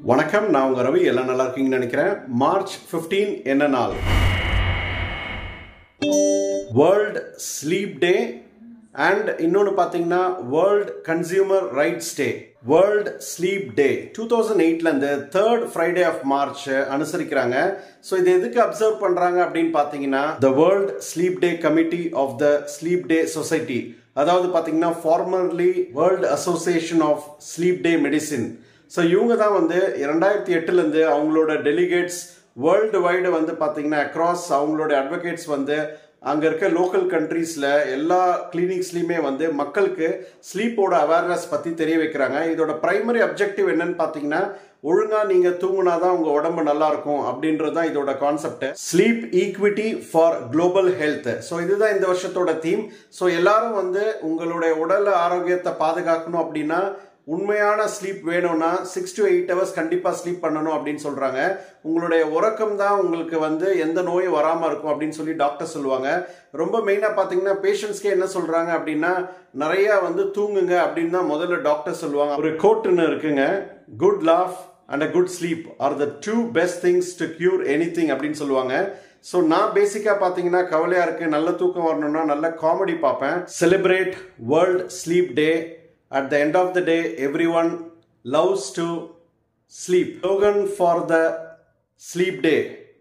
வணக்கம் நான் உங்க ரவி எல்லாம் நல்லா இருக்கீங்கன்னு நினைக்கிறேன் மார்ச் 15 என்ன நாள் வேர்ல்ட் ஸ்லீப் டே அண்ட் இன்னொன்று பார்த்தீங்கன்னா world consumer rights day world sleep day two thousand எயிட்லேருந்து தேர்ட் ஃப்ரைடே ஆஃப் மார்ச் அனுசரிக்கிறாங்க ஸோ இது எதுக்கு அப்சர்வ் பண்ணுறாங்க அப்படின்னு பார்த்தீங்கன்னா the world sleep day committee of the sleep day society அதாவது பார்த்தீங்கன்னா formerly world association of sleep day medicine so இவங்க தான் வந்து ரெண்டாயிரத்தி எட்டுலேருந்து அவங்களோட டெலிகேட்ஸ் வேர்ல்டு வைடு வந்து பார்த்தீங்கன்னா அக்ராஸ் அவங்களோட அட்வொகேட்ஸ் வந்து அங்கே இருக்க லோக்கல் கண்ட்ரீஸில் எல்லா கிளினிக்ஸ்லையுமே வந்து மக்களுக்கு ஸ்லீப்போட அவேர்னஸ் பற்றி தெரிய வைக்கிறாங்க இதோட பிரைமரி அப்ஜெக்டிவ் என்னன்னு பார்த்தீங்கன்னா ஒழுங்காக நீங்கள் தூங்குனா தான் உங்கள் உடம்பு நல்லா இருக்கும் அப்படின்றது தான் இதோட concept sleep equity for global health so இதுதான் இந்த வருஷத்தோட தீம் ஸோ எல்லாரும் வந்து உங்களுடைய உடல் ஆரோக்கியத்தை பாதுகாக்கணும் அப்படின்னா உண்மையான ஸ்லீப் வேணும்னா சிக்ஸ் டு எயிட் ஹவர்ஸ் கண்டிப்பாக ஸ்லீப் பண்ணணும் அப்படின்னு சொல்கிறாங்க உங்களுடைய உறக்கம் தான் உங்களுக்கு வந்து எந்த நோயும் வராமல் இருக்கும் அப்படின்னு சொல்லி டாக்டர் சொல்லுவாங்க ரொம்ப மெயினாக பார்த்தீங்கன்னா பேஷண்ட்ஸ்க்கே என்ன சொல்கிறாங்க அப்படின்னா நிறையா வந்து தூங்குங்க அப்படின்னு தான் முதல்ல டாக்டர் சொல்லுவாங்க ஒரு கோட்டுன்னு இருக்குங்க good laugh and a good sleep are the two best things to cure anything அப்படின்னு சொல்லுவாங்க ஸோ நான் பேசிக்காக பார்த்தீங்கன்னா கவலையாக இருக்குது நல்ல தூக்கம் வரணும்னா நல்ல காமெடி பார்ப்பேன் celebrate world sleep day at the end of the day everyone loves to sleep slogan for the sleep day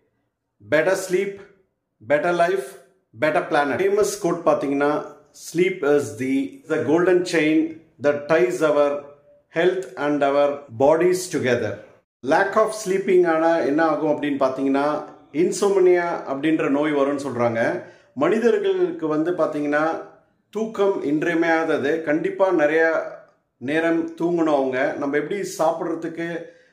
better sleep better life better planet famous quote பார்த்தீங்கன்னா sleep is the the golden chain that ties our health and our bodies together lack of sleeping ஆனா என்ன ஆகும் அப்படின்னு பார்த்தீங்கன்னா இன்சோமனியா அப்படின்ற நோய் வரும்னு சொல்றாங்க மனிதர்களுக்கு வந்து பார்த்தீங்கன்னா தூக்கம் இன்றியமையாதது கண்டிப்பாக நிறைய நேரம் தூங்கணும் அவங்க நம்ம எப்படி சாப்பிட்றதுக்கு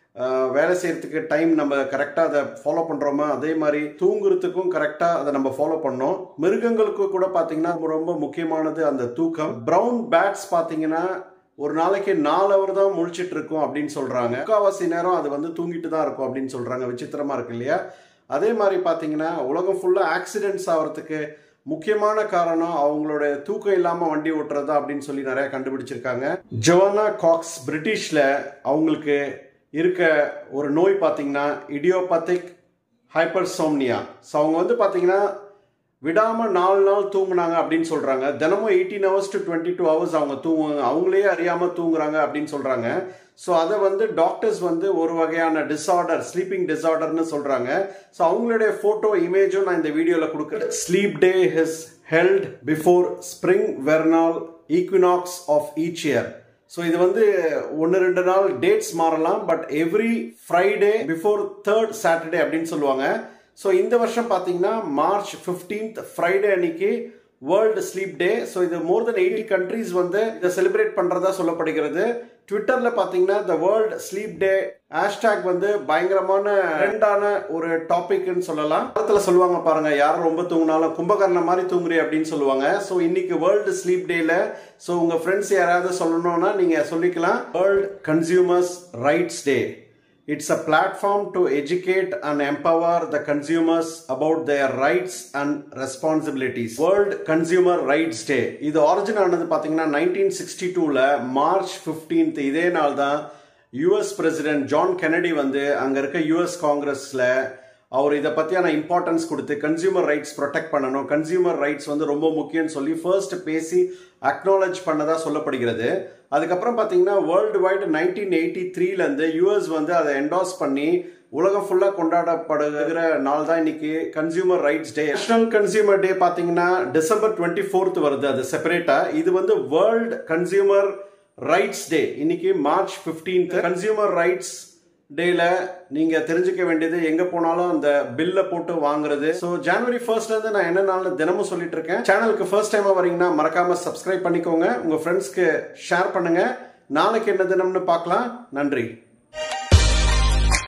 வேலை செய்யறதுக்கு டைம் நம்ம கரெக்டாக அதை ஃபாலோ பண்ணுறோமோ அதே மாதிரி தூங்குறதுக்கும் கரெக்டாக அதை நம்ம ஃபாலோ பண்ணோம் மிருகங்களுக்கு கூட பார்த்தீங்கன்னா ரொம்ப முக்கியமானது அந்த தூக்கம் ப்ரௌன் பேட்ஸ் பார்த்தீங்கன்னா ஒரு நாளைக்கு நாலு அவர் தான் முழிச்சிட்டு இருக்கும் அப்படின்னு சொல்றாங்க முக்காவாசி நேரம் அது வந்து தூங்கிட்டு தான் இருக்கும் அப்படின்னு சொல்றாங்க விசித்திரமா இருக்கு இல்லையா அதே மாதிரி பார்த்தீங்கன்னா உலகம் ஃபுல்லாக ஆக்சிடென்ட்ஸ் ஆகிறதுக்கு முக்கியமான காரணம் அவங்களோட தூக்கம் இல்லாமல் வண்டி ஓட்டுறது அப்படின்னு சொல்லி நிறைய கண்டுபிடிச்சிருக்காங்க ஜோனா காக்ஸ் பிரிட்டிஷில் அவங்களுக்கு இருக்க ஒரு நோய் பார்த்தீங்கன்னா இடியோபத்திக் ஹைப்பர்சோம்னியா ஸோ அவங்க வந்து பார்த்தீங்கன்னா விடாமல் நாலு நாள் தூங்குனாங்க அப்படின்னு சொல்கிறாங்க தினமும் eighteen hours to twenty two hours அவங்க தூங்குவாங்க அவங்களே அறியாமல் தூங்குறாங்க அப்படின்னு சொல்கிறாங்க ஸோ அதை வந்து டாக்டர்ஸ் வந்து ஒரு வகையான டிஸார்டர் ஸ்லீப்பிங் டிஸார்டர்னு சொல்கிறாங்க ஸோ அவங்களுடைய ஃபோட்டோ இமேஜும் நான் இந்த வீடியோவில் கொடுக்குறேன் sleep day his held before spring vernal equinox of each year so இது வந்து ஒன்று ரெண்டு நாள் டேட்ஸ் மாறலாம் but every Friday before third Saturday அப்படின்னு சொல்லுவாங்க ஸோ இந்த வருஷம் பார்த்தீங்கன்னா மார்ச் ஃபிஃப்டீன்த் ஃப்ரைடே அன்னைக்கு வேர்ல்டு ஸ்லீப் டே ஸோ இது மோர் தென் எயிட்டி கண்ட்ரீஸ் வந்து இதை செலிப்ரேட் பண்ணுறதா சொல்லப்படுகிறது ட்விட்டரில் பார்த்தீங்கன்னா the world sleep day hashtag வந்து பயங்கரமான ட்ரெண்டான ஒரு டாபிக்னு சொல்லலாம் காலத்தில் சொல்லுவாங்க பாருங்க யாரும் ரொம்ப தூங்கினாலும் கும்பகர்ண மாதிரி தூங்குறே அப்படின்னு சொல்லுவாங்க ஸோ இன்னைக்கு வேர்ல்டு ஸ்லீப் டேல ஸோ உங்கள் ஃப்ரெண்ட்ஸ் யாராவது சொல்லணும்னா நீங்கள் சொல்லிக்கலாம் world consumers rights day It's a platform to educate and empower the consumers about their rights and responsibilities. World Consumer Rights Day. இது ஆரிஜின் ஆனது பார்த்தீங்கன்னா நைன்டீன் சிக்ஸ்டி டூவில் மார்ச் ஃபிஃப்டீன்த் இதே நாள் தான் யூஎஸ் பிரசிடென்ட் ஜான் கெனடி வந்து அங்கே இருக்க யூஎஸ் காங்கிரஸில் அவர் இதை பற்றியான இம்பார்ட்டன்ஸ் கொடுத்து கன்சியூமர் ரைட்ஸ் ப்ரொடெக்ட் பண்ணணும் கன்சியூமர் ரைட்ஸ் வந்து ரொம்ப முக்கியம்னு சொல்லி ஃபர்ஸ்ட் பேசி அக்னாலஜ் பண்ணதா சொல்லப்படுகிறது அதுக்கப்புறம் பார்த்தீங்கன்னா வேர்ல்டு வைடு நைன்டீன் எயிட்டி த்ரீலேருந்து யூஎஸ் வந்து அதை என்டாஸ் பண்ணி உலகம் ஃபுல்லாக கொண்டாடப்படுகிற நாள் தான் இன்னைக்கு consumer rights day national consumer day பார்த்தீங்கன்னா டிசம்பர் டுவெண்ட்டி ஃபோர்த் வருது அது செப்பரேட்டாக இது வந்து வேர்ல்டு கன்சியூமர் ரைட்ஸ் டே இன்னைக்கு மார்ச் ஃபிஃப்டீன்த் கன்சியூமர் ரைட்ஸ் டேல நீங்க தெரிஞ்சுக்க வேண்டியது எங்க போனாலும் அந்த பில்ல போட்டு வாங்குறது ஸோ ஜனவரி ஃபர்ஸ்ட்ல இருந்து நான் என்ன நாள் தினமும் சொல்லிட்டு இருக்கேன் சேனலுக்கு ஃபர்ஸ்ட் டைமா வரீங்கன்னா மறக்காம சப்ஸ்கிரைப் பண்ணிக்கோங்க உங்க ஃப்ரெண்ட்ஸ்க்கு ஷேர் பண்ணுங்க நாளைக்கு என்ன தினம்னு பார்க்கலாம் நன்றி